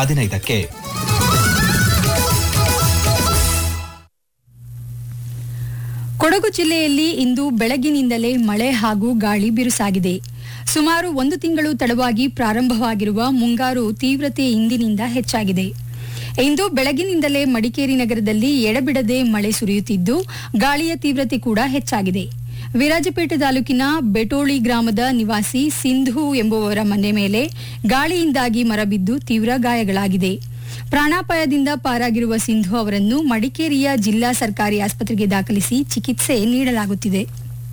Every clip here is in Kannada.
ಹದಿನೈದಕ್ಕೆ ಕೊಡಗು ಜಿಲ್ಲೆಯಲ್ಲಿ ಇಂದು ಬೆಳಗಿನಿಂದಲೇ ಮಳೆ ಹಾಗೂ ಗಾಳಿ ಬಿರುಸಾಗಿದೆ ಸುಮಾರು ಒಂದು ತಿಂಗಳು ತಡವಾಗಿ ಪ್ರಾರಂಭವಾಗಿರುವ ಮುಂಗಾರು ತೀವ್ರತೆ ಇಂದಿನಿಂದ ಹೆಚ್ಚಾಗಿದೆ ಇಂದು ಬೆಳಗಿನಿಂದಲೇ ಮಡಿಕೇರಿ ನಗರದಲ್ಲಿ ಎಡಬಿಡದೆ ಮಳೆ ಸುರಿಯುತ್ತಿದ್ದು ಗಾಳಿಯ ತೀವ್ರತೆ ಕೂಡ ಹೆಚ್ಚಾಗಿದೆ ವಿರಾಜಪೇಟೆ ತಾಲೂಕಿನ ಬೆಟೋಳಿ ಗ್ರಾಮದ ನಿವಾಸಿ ಸಿಂಧು ಎಂಬುವವರ ಮನೆ ಮೇಲೆ ಗಾಳಿಯಿಂದಾಗಿ ಮರ ಬಿದ್ದು ತೀವ್ರ ಗಾಯಗಳಾಗಿದೆ ಪ್ರಾಣಾಪಾಯದಿಂದ ಪಾರಾಗಿರುವ ಸಿಂಧು ಅವರನ್ನು ಮಡಿಕೇರಿಯ ಜಿಲ್ಲಾ ಸರ್ಕಾರಿ ಆಸ್ಪತ್ರೆಗೆ ದಾಖಲಿಸಿ ಚಿಕಿತ್ಸೆ ನೀಡಲಾಗುತ್ತಿದೆ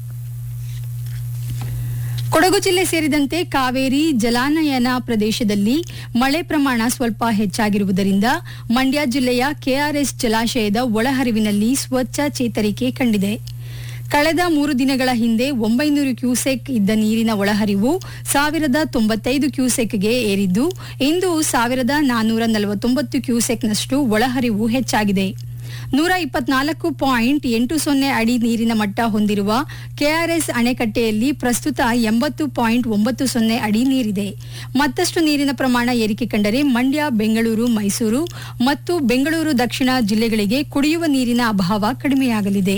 ಕೊಡಗು ಜಿಲ್ಲೆ ಸೇರಿದಂತೆ ಕಾವೇರಿ ಜಲಾನಯನ ಪ್ರದೇಶದಲ್ಲಿ ಮಳೆ ಪ್ರಮಾಣ ಸ್ವಲ್ಪ ಹೆಚ್ಚಾಗಿರುವುದರಿಂದ ಮಂಡ್ಯ ಜಿಲ್ಲೆಯ ಕೆಆರ್ಎಸ್ ಜಲಾಶಯದ ಒಳಹರಿವಿನಲ್ಲಿ ಸ್ವಚ್ಛ ಚೇತರಿಕೆ ಕಂಡಿದೆ ಕಳೆದ ಮೂರು ದಿನಗಳ ಹಿಂದೆ ಒಂಬೈನೂರು ಕ್ಯೂಸೆಕ್ ಇದ್ದ ನೀರಿನ ಒಳಹರಿವು ಸಾವಿರದ ತೊಂಬತ್ತೈದು ಕ್ಯೂಸೆಕ್ಗೆ ಏರಿದ್ದು ಇಂದು ಸಾವಿರದ ನಾನ್ನೂರ ನಲವತ್ತೊಂಬತ್ತು ಕ್ಯೂಸೆಕ್ನಷ್ಟು ಒಳಹರಿವು ಹೆಚ್ಚಾಗಿದೆ ನೂರ ಇಪ್ಪತ್ನಾಲ್ಕು ಪಾಯಿಂಟ್ ಎಂಟು ಸೊನ್ನೆ ಅಡಿ ನೀರಿನ ಮಟ್ಟ ಹೊಂದಿರುವ ಕೆಆರ್ಎಸ್ ಅಣೆಕಟ್ಟೆಯಲ್ಲಿ ಪ್ರಸ್ತುತ ಎಂಬತ್ತು ಪಾಯಿಂಟ್ ಒಂಬತ್ತು ಸೊನ್ನೆ ಅಡಿ ನೀರಿದೆ ಮತ್ತಷ್ಟು ನೀರಿನ ಪ್ರಮಾಣ ಏರಿಕೆ ಕಂಡರೆ ಮಂಡ್ಯ ಬೆಂಗಳೂರು ಮೈಸೂರು ಮತ್ತು ಬೆಂಗಳೂರು ದಕ್ಷಿಣ ಜಿಲ್ಲೆಗಳಿಗೆ ಕುಡಿಯುವ ನೀರಿನ ಅಭಾವ ಕಡಿಮೆಯಾಗಲಿದೆ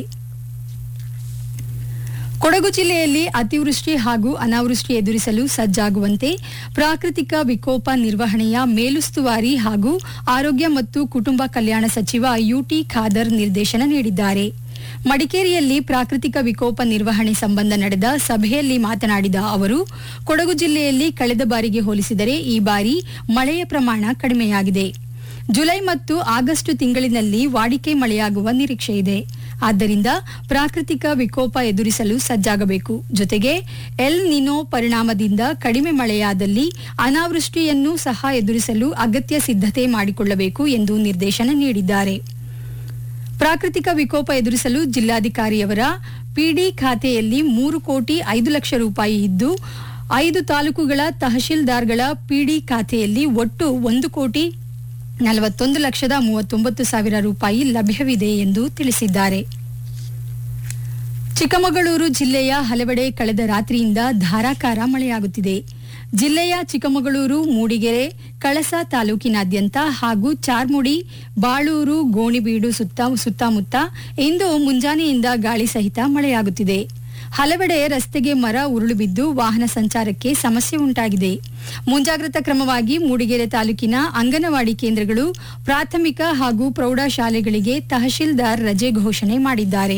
ಕೊಡಗು ಜಿಲ್ಲೆಯಲ್ಲಿ ಅತಿವೃಷ್ಟಿ ಹಾಗೂ ಅನಾವೃಷ್ಟಿ ಎದುರಿಸಲು ಸಜ್ಜಾಗುವಂತೆ ಪ್ರಾಕೃತಿಕ ವಿಕೋಪ ನಿರ್ವಹಣೆಯ ಮೇಲುಸ್ತುವಾರಿ ಹಾಗೂ ಆರೋಗ್ಯ ಮತ್ತು ಕುಟುಂಬ ಕಲ್ಯಾಣ ಸಚಿವ ಯುಟಿ ಖಾದರ್ ನಿರ್ದೇಶನ ನೀಡಿದ್ದಾರೆ ಮಡಿಕೇರಿಯಲ್ಲಿ ಪ್ರಾಕೃತಿಕ ವಿಕೋಪ ನಿರ್ವಹಣೆ ಸಂಬಂಧ ನಡೆದ ಸಭೆಯಲ್ಲಿ ಮಾತನಾಡಿದ ಅವರು ಕೊಡಗು ಜಿಲ್ಲೆಯಲ್ಲಿ ಕಳೆದ ಬಾರಿಗೆ ಹೋಲಿಸಿದರೆ ಈ ಬಾರಿ ಮಳೆಯ ಪ್ರಮಾಣ ಕಡಿಮೆಯಾಗಿದೆ ಜುಲೈ ಮತ್ತು ಆಗಸ್ಟ್ ತಿಂಗಳಿನಲ್ಲಿ ವಾಡಿಕೆ ಮಳೆಯಾಗುವ ನಿರೀಕ್ಷೆ ಇದೆ ಆದ್ದರಿಂದ ಪ್ರಾಕೃತಿಕ ವಿಕೋಪ ಎದುರಿಸಲು ಸಜ್ಜಾಗಬೇಕು ಜೊತೆಗೆ ಎಲ್ ನಿನೋ ಪರಿಣಾಮದಿಂದ ಕಡಿಮೆ ಮಳೆಯಾದಲ್ಲಿ ಅನಾವೃಷ್ಟಿಯನ್ನು ಸಹ ಎದುರಿಸಲು ಅಗತ್ಯ ಸಿದ್ಧತೆ ಮಾಡಿಕೊಳ್ಳಬೇಕು ಎಂದು ನಿರ್ದೇಶನ ನೀಡಿದ್ದಾರೆ ಪ್ರಾಕೃತಿಕ ವಿಕೋಪ ಎದುರಿಸಲು ಜಿಲ್ಲಾಧಿಕಾರಿಯವರ ಪಿಡಿ ಖಾತೆಯಲ್ಲಿ ಮೂರು ಕೋಟಿ ಐದು ಲಕ್ಷ ರೂಪಾಯಿ ಇದ್ದು ಐದು ತಾಲೂಕುಗಳ ತಹಶೀಲ್ದಾರ್ಗಳ ಪಿಡಿ ಖಾತೆಯಲ್ಲಿ ಒಟ್ಟು ಒಂದು ಕೋಟಿ ನಲವತ್ತೊಂದು ಲಕ್ಷದ ಮೂವತ್ತೊಂಬತ್ತು ಸಾವಿರ ರೂಪಾಯಿ ಲಭ್ಯವಿದೆ ಎಂದು ತಿಳಿಸಿದ್ದಾರೆ ಚಿಕ್ಕಮಗಳೂರು ಜಿಲ್ಲೆಯ ಹಲವೆಡೆ ಕಳೆದ ರಾತ್ರಿಯಿಂದ ಧಾರಾಕಾರ ಮಳೆಯಾಗುತ್ತಿದೆ ಜಿಲ್ಲೆಯ ಚಿಕ್ಕಮಗಳೂರು ಮೂಡಿಗೆರೆ ಕಳಸ ತಾಲೂಕಿನಾದ್ಯಂತ ಹಾಗೂ ಚಾರ್ಮುಡಿ ಬಾಳೂರು ಗೋಣಿಬೀಡು ಸುತ್ತ ಸುತ್ತಮುತ್ತ ಇಂದು ಮುಂಜಾನೆಯಿಂದ ಗಾಳಿ ಸಹಿತ ಮಳೆಯಾಗುತ್ತಿದೆ ಹಲವೆಡೆ ರಸ್ತೆಗೆ ಮರ ಉರುಳು ಬಿದ್ದು ವಾಹನ ಸಂಚಾರಕ್ಕೆ ಸಮಸ್ಯೆ ಉಂಟಾಗಿದೆ ಮುಂಜಾಗ್ರತಾ ಕ್ರಮವಾಗಿ ಮೂಡಿಗೆರೆ ತಾಲೂಕಿನ ಅಂಗನವಾಡಿ ಕೇಂದ್ರಗಳು ಪ್ರಾಥಮಿಕ ಹಾಗೂ ಪ್ರೌಢಶಾಲೆಗಳಿಗೆ ತಹಶೀಲ್ದಾರ್ ರಜೆ ಘೋಷಣೆ ಮಾಡಿದ್ದಾರೆ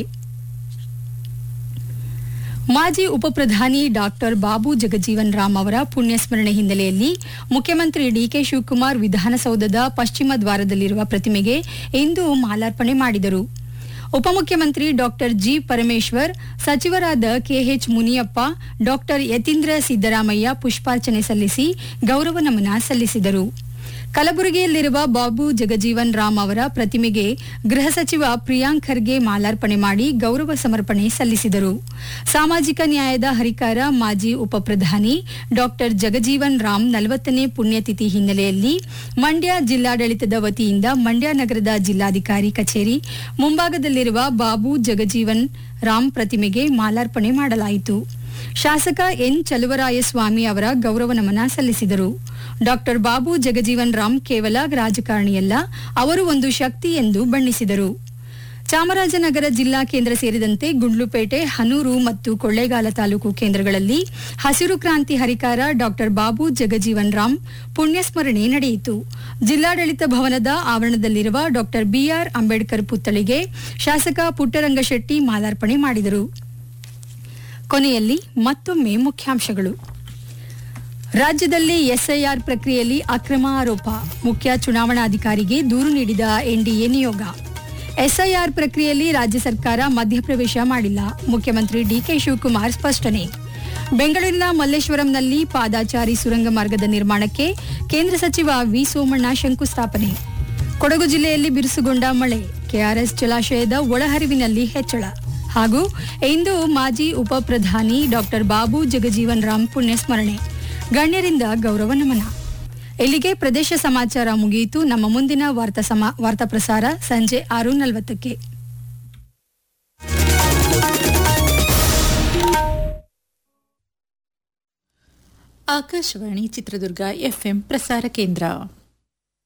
ಮಾಜಿ ಉಪಪ್ರಧಾನಿ ಡಾಕ್ಟರ್ ಬಾಬು ಜಗಜೀವನ್ ರಾಮ್ ಅವರ ಪುಣ್ಯಸ್ಮರಣೆ ಹಿನ್ನೆಲೆಯಲ್ಲಿ ಮುಖ್ಯಮಂತ್ರಿ ಡಿಕೆ ಶಿವಕುಮಾರ್ ವಿಧಾನಸೌಧದ ಪಶ್ಚಿಮ ದ್ವಾರದಲ್ಲಿರುವ ಪ್ರತಿಮೆಗೆ ಇಂದು ಮಾಲಾರ್ಪಣೆ ಮಾಡಿದರು ಉಪಮುಖ್ಯಮಂತ್ರಿ ಡಾಕ್ಟರ್ ಜಿ ಪರಮೇಶ್ವರ್ ಸಚಿವರಾದ ಕೆಎಚ್ ಮುನಿಯಪ್ಪ ಡಾಕ್ಟರ್ ಯತೀಂದ್ರ ಸಿದ್ದರಾಮಯ್ಯ ಪುಷ್ಪಾರ್ಚನೆ ಸಲ್ಲಿಸಿ ಗೌರವ ನಮನ ಸಲ್ಲಿಸಿದರು ಕಲಬುರಗಿಯಲ್ಲಿರುವ ಬಾಬು ಜಗಜೀವನ್ ರಾಮ್ ಅವರ ಪ್ರತಿಮೆಗೆ ಗೃಹ ಸಚಿವ ಪ್ರಿಯಾಂಕ್ ಖರ್ಗೆ ಮಾಲಾರ್ಪಣೆ ಮಾಡಿ ಗೌರವ ಸಮರ್ಪಣೆ ಸಲ್ಲಿಸಿದರು ಸಾಮಾಜಿಕ ನ್ಯಾಯದ ಹರಿಕಾರ ಮಾಜಿ ಉಪಪ್ರಧಾನಿ ಡಾಕ್ಟರ್ ಜಗಜೀವನ್ ರಾಮ್ ನಲವತ್ತನೇ ಪುಣ್ಯತಿಥಿ ಹಿನ್ನೆಲೆಯಲ್ಲಿ ಮಂಡ್ಯ ಜಿಲ್ಲಾಡಳಿತದ ವತಿಯಿಂದ ಮಂಡ್ಯ ನಗರದ ಜಿಲ್ಲಾಧಿಕಾರಿ ಕಚೇರಿ ಮುಂಭಾಗದಲ್ಲಿರುವ ಬಾಬು ಜಗಜೀವನ್ ರಾಮ್ ಪ್ರತಿಮೆಗೆ ಮಾಲಾರ್ಪಣೆ ಮಾಡಲಾಯಿತು ಶಾಸಕ ಎನ್ ಚಲುವರಾಯಸ್ವಾಮಿ ಅವರ ಗೌರವ ನಮನ ಸಲ್ಲಿಸಿದರು ಡಾಕ್ಟರ್ ಬಾಬು ಜಗಜೀವನ್ ರಾಮ್ ಕೇವಲ ರಾಜಕಾರಣಿಯಲ್ಲ ಅವರು ಒಂದು ಶಕ್ತಿ ಎಂದು ಬಣ್ಣಿಸಿದರು ಚಾಮರಾಜನಗರ ಜಿಲ್ಲಾ ಕೇಂದ್ರ ಸೇರಿದಂತೆ ಗುಂಡ್ಲುಪೇಟೆ ಹನೂರು ಮತ್ತು ಕೊಳ್ಳೇಗಾಲ ತಾಲೂಕು ಕೇಂದ್ರಗಳಲ್ಲಿ ಹಸಿರು ಕ್ರಾಂತಿ ಹರಿಕಾರ ಡಾಕ್ಟರ್ ಬಾಬು ಜಗಜೀವನ್ ರಾಮ್ ಪುಣ್ಯಸ್ಮರಣೆ ನಡೆಯಿತು ಜಿಲ್ಲಾಡಳಿತ ಭವನದ ಆವರಣದಲ್ಲಿರುವ ಡಾಕ್ಟರ್ ಬಿಆರ್ ಅಂಬೇಡ್ಕರ್ ಪುತ್ಥಳಿಗೆ ಶಾಸಕ ಪುಟ್ಟರಂಗಶೆಟ್ಟಿ ಮಾಲಾರ್ಪಣೆ ಮಾಡಿದರು ಕೊನೆಯಲ್ಲಿ ಮತ್ತೊಮ್ಮೆ ಮುಖ್ಯಾಂಶಗಳು ರಾಜ್ಯದಲ್ಲಿ ಎಸ್ಐಆರ್ ಪ್ರಕ್ರಿಯೆಯಲ್ಲಿ ಅಕ್ರಮ ಆರೋಪ ಮುಖ್ಯ ಚುನಾವಣಾಧಿಕಾರಿಗೆ ದೂರು ನೀಡಿದ ಎನ್ಡಿಎ ನಿಯೋಗ ಎಸ್ಐಆರ್ ಪ್ರಕ್ರಿಯೆಯಲ್ಲಿ ರಾಜ್ಯ ಸರ್ಕಾರ ಮಧ್ಯಪ್ರವೇಶ ಮಾಡಿಲ್ಲ ಮುಖ್ಯಮಂತ್ರಿ ಡಿಕೆ ಶಿವಕುಮಾರ್ ಸ್ಪಷ್ಟನೆ ಬೆಂಗಳೂರಿನ ಮಲ್ಲೇಶ್ವರಂನಲ್ಲಿ ಪಾದಾಚಾರಿ ಸುರಂಗ ಮಾರ್ಗದ ನಿರ್ಮಾಣಕ್ಕೆ ಕೇಂದ್ರ ಸಚಿವ ವಿ ಸೋಮಣ್ಣ ಶಂಕುಸ್ಥಾಪನೆ ಕೊಡಗು ಜಿಲ್ಲೆಯಲ್ಲಿ ಬಿರುಸುಗೊಂಡ ಮಳೆ ಕೆಆರ್ಎಸ್ ಜಲಾಶಯದ ಒಳಹರಿವಿನಲ್ಲಿ ಹೆಚ್ಚಳ ಹಾಗೂ ಇಂದು ಮಾಜಿ ಉಪ ಪ್ರಧಾನಿ ಡಾಕ್ಟರ್ ಬಾಬು ಜಗಜೀವನ್ ರಾಮ್ ಪುಣ್ಯಸ್ಮರಣೆ ಗಣ್ಯರಿಂದ ಗೌರವ ನಮನ ಇಲ್ಲಿಗೆ ಪ್ರದೇಶ ಸಮಾಚಾರ ಮುಗಿಯಿತು ನಮ್ಮ ಮುಂದಿನ ವಾರ್ತಾ ಸಮ ವಾರ್ತಾ ಪ್ರಸಾರ ಸಂಜೆ ಆರು ನಲವತ್ತಕ್ಕೆ ಆಕಾಶವಾಣಿ ಚಿತ್ರದುರ್ಗ ಎಫ್ಎಂ ಪ್ರಸಾರ ಕೇಂದ್ರ